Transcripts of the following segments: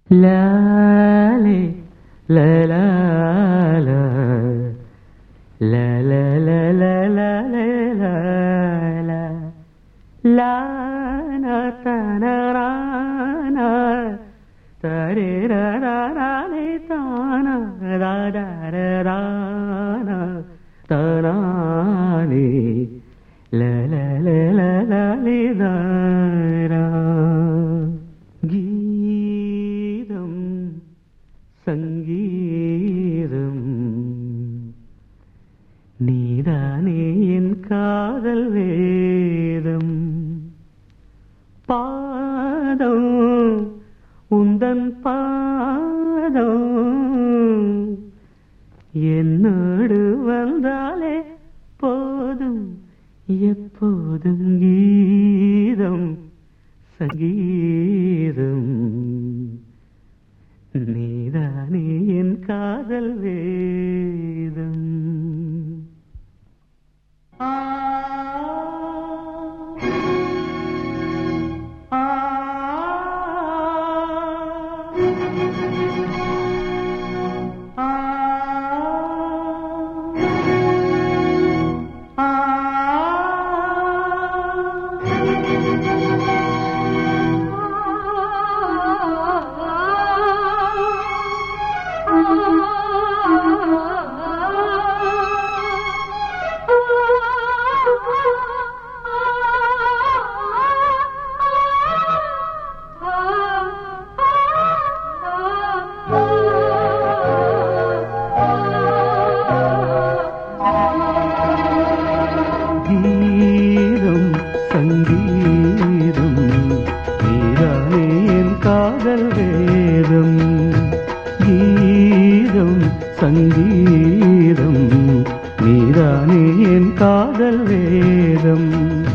லாலே லலாலா லலலலலலலலா Lana தனரானா தரேரரானே தானா ராரரானா தனானே லலலலலலிதாரா கீதம் சங்கீதம் நீதானே என் காதல் வேதம் பாதம் உந்தன் பாதம் என்னோடு வந்தாலே போதும் எப்போதும் கீதம் சங்கீதம் நீதானே என் காதல் வேதம் ஆ ஆ ஆ கீதம் சங்கீதம் நீதானே என் காதல் வேதம் கீதம் சங்கீதம் நீதானே என் காதல் வேதம்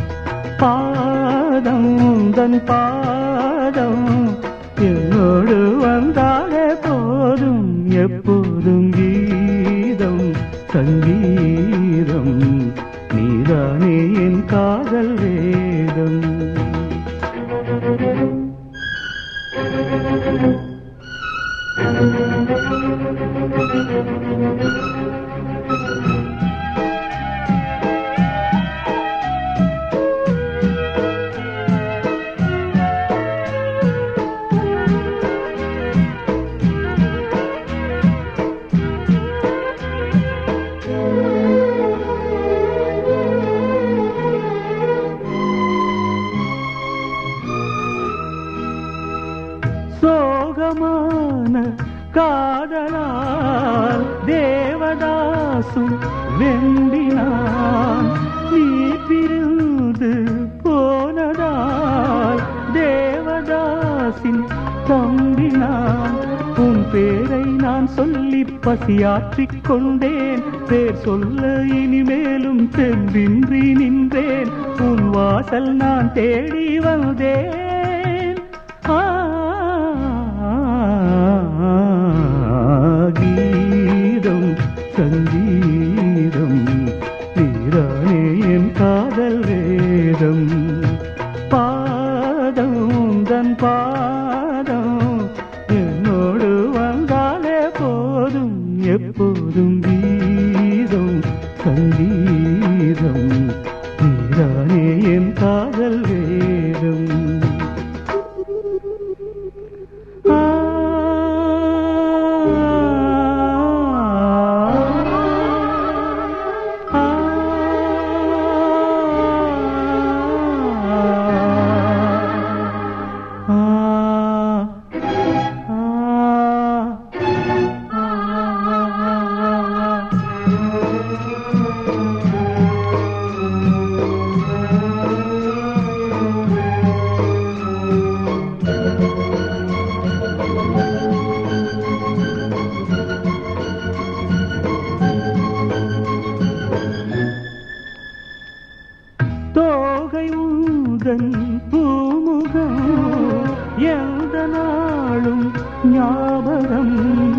பாதம் தன் பாதம் என்னோடு வந்தாலே போதும் எப்போதும் கீதம் சங்கீதம் நீதானே என் காதல் வேதம் சோகமான காதலால் தேவதாசும் வெம்பினான் நீ பிரிந்து போனதால் தேவதாசின் தம்பினான் உன் பேரை நான் சொல்லி பசியாற்றிக் கொண்டேன் பேர் சொல்ல இனிமேலும் தெம்பின்றி நின்றேன் உன் வாசல் நான் தேடி வந்தேன் ஆ, கீதம் சங்கீதம் நீரானே என் காதல் வேதம் பாதம் தன் பாதம் என்னோடு வந்தாலே போதும் எப்போதும் கீதம் சங்கீதம் நீரானே என் காதல் வேதம் ஆ ஆ தோகை ஊதன் பூமுகம் எந்த நாளும் ஞாபகம்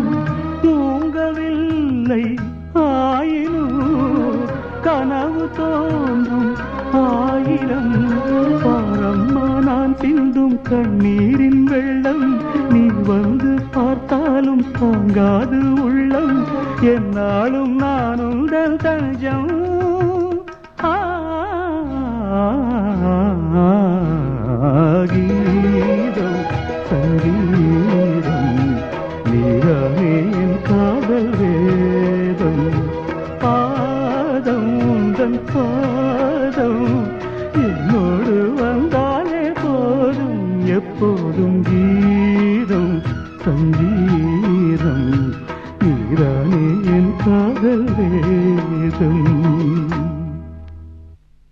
தூங்கவில்லை ஆயினும் கனவு தோன்றும் ஆயிரம் பாரம்மா நான் சிந்தும் கண்ணீரின் வெள்ளம் நீ வந்து பார்த்தாலும் தாங்காது உள்ளம் என்னாலும் நான் உங்கள் தஞ்சம் ஆ, கீதம் சங்கீதம் நீரானே என் காதல் வேதம் பாதம் உந்தன் பாதம் என்னோடு வந்தாலே போதும் எப்போதும் கீதம் சங்கீதம்